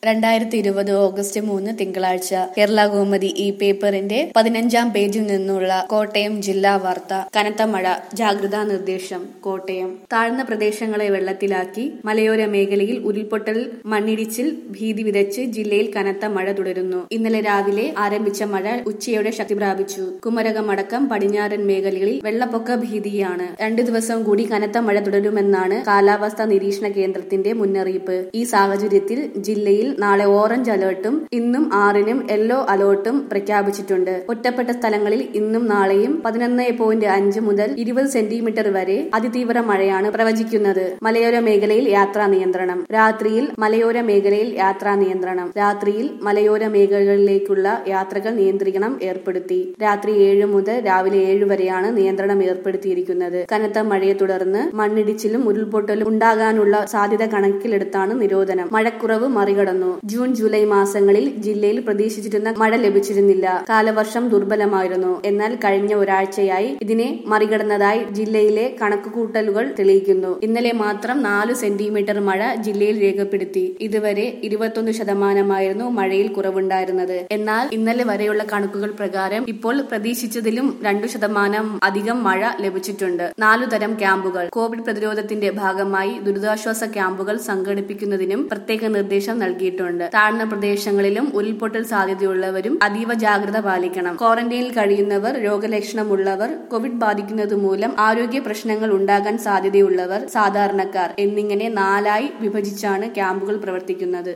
രണ്ടായിരത്തി ഇരുപത് ഓഗസ്റ്റ് മൂന്ന് തിങ്കളാഴ്ച കേരള കൗമുദി ഈ പേപ്പറിന്റെ പതിനഞ്ചാം പേജിൽ നിന്നുള്ള കോട്ടയം ജില്ലാ വാർത്ത കനത്ത മഴ ജാഗ്രതാ നിർദ്ദേശം കോട്ടയം താഴ്ന്ന പ്രദേശങ്ങളെ വെള്ളത്തിലാക്കി മലയോര മേഖലയിൽ ഉരുൾപൊട്ടൽ മണ്ണിടിച്ചിൽ ഭീതി വിതച്ച് ജില്ലയിൽ കനത്ത മഴ തുടരുന്നു ഇന്നലെ രാവിലെ ആരംഭിച്ച മഴ ഉച്ചയോടെ ശക്തി പ്രാപിച്ചു കുമരകമടക്കം പടിഞ്ഞാറൻ മേഖലകളിൽ വെള്ളപ്പൊക്ക ഭീതിയാണ് രണ്ടു ദിവസം കൂടി കനത്ത മഴ തുടരുമെന്നാണ് കാലാവസ്ഥാ നിരീക്ഷണ കേന്ദ്രത്തിന്റെ മുന്നറിയിപ്പ് ഈ സാഹചര്യത്തിൽ ജില്ലയിൽ നാളെ ഓറഞ്ച് അലേർട്ടും ഇന്നും ആറിനും യെല്ലോ അലേർട്ടും പ്രഖ്യാപിച്ചിട്ടുണ്ട് ഒറ്റപ്പെട്ട സ്ഥലങ്ങളിൽ ഇന്നും നാളെയും പതിനൊന്ന് പോയിന്റ് അഞ്ച് മുതൽ ഇരുപത് സെന്റിമീറ്റർ വരെ അതിതീവ്ര മഴയാണ് പ്രവചിക്കുന്നത് മലയോര മേഖലയിൽ യാത്രാ നിയന്ത്രണം രാത്രിയിൽ മലയോര മേഖലയിൽ യാത്രാ നിയന്ത്രണം രാത്രിയിൽ മലയോര മേഖലകളിലേക്കുള്ള യാത്രകൾ നിയന്ത്രിക്കണം ഏർപ്പെടുത്തി രാത്രി ഏഴ് മുതൽ രാവിലെ ഏഴ് വരെയാണ് നിയന്ത്രണം ഏർപ്പെടുത്തിയിരിക്കുന്നത് കനത്ത മഴയെ തുടർന്ന് മണ്ണിടിച്ചിലും ഉരുൾപൊട്ടലും ഉണ്ടാകാനുള്ള സാധ്യത കണക്കിലെടുത്താണ് നിരോധനം മഴക്കുറവ് മറികടന്നു ജൂൺ ജൂലൈ മാസങ്ങളിൽ ജില്ലയിൽ പ്രതീക്ഷിച്ചിരുന്ന മഴ ലഭിച്ചിരുന്നില്ല കാലവർഷം ദുർബലമായിരുന്നു എന്നാൽ കഴിഞ്ഞ ഒരാഴ്ചയായി ഇതിനെ മറികടന്നതായി ജില്ലയിലെ കണക്കുകൂട്ടലുകൾ തെളിയിക്കുന്നു ഇന്നലെ മാത്രം നാല് സെന്റിമീറ്റർ മഴ ജില്ലയിൽ രേഖപ്പെടുത്തി ഇതുവരെ ഇരുപത്തൊന്ന് ശതമാനമായിരുന്നു മഴയിൽ കുറവുണ്ടായിരുന്നത് എന്നാൽ ഇന്നലെ വരെയുള്ള കണക്കുകൾ പ്രകാരം ഇപ്പോൾ പ്രതീക്ഷിച്ചതിലും രണ്ടു ശതമാനം അധികം മഴ ലഭിച്ചിട്ടുണ്ട് നാലു തരം ക്യാമ്പുകൾ കോവിഡ് പ്രതിരോധത്തിന്റെ ഭാഗമായി ദുരിതാശ്വാസ ക്യാമ്പുകൾ സംഘടിപ്പിക്കുന്നതിനും പ്രത്യേക നിർദ്ദേശം നൽകിയിട്ടുണ്ട് താഴ്ന്ന പ്രദേശങ്ങളിലും ഉരുൾപൊട്ടൽ സാധ്യതയുള്ളവരും അതീവ ജാഗ്രത പാലിക്കണം ക്വാറന്റൈനിൽ കഴിയുന്നവർ രോഗലക്ഷണമുള്ളവർ കോവിഡ് ബാധിക്കുന്നത് മൂലം ആരോഗ്യ പ്രശ്നങ്ങൾ ഉണ്ടാകാൻ സാധ്യതയുള്ളവർ സാധാരണക്കാർ എന്നിങ്ങനെ നാലായി വിഭജിച്ചാണ് ക്യാമ്പുകൾ പ്രവർത്തിക്കുന്നത്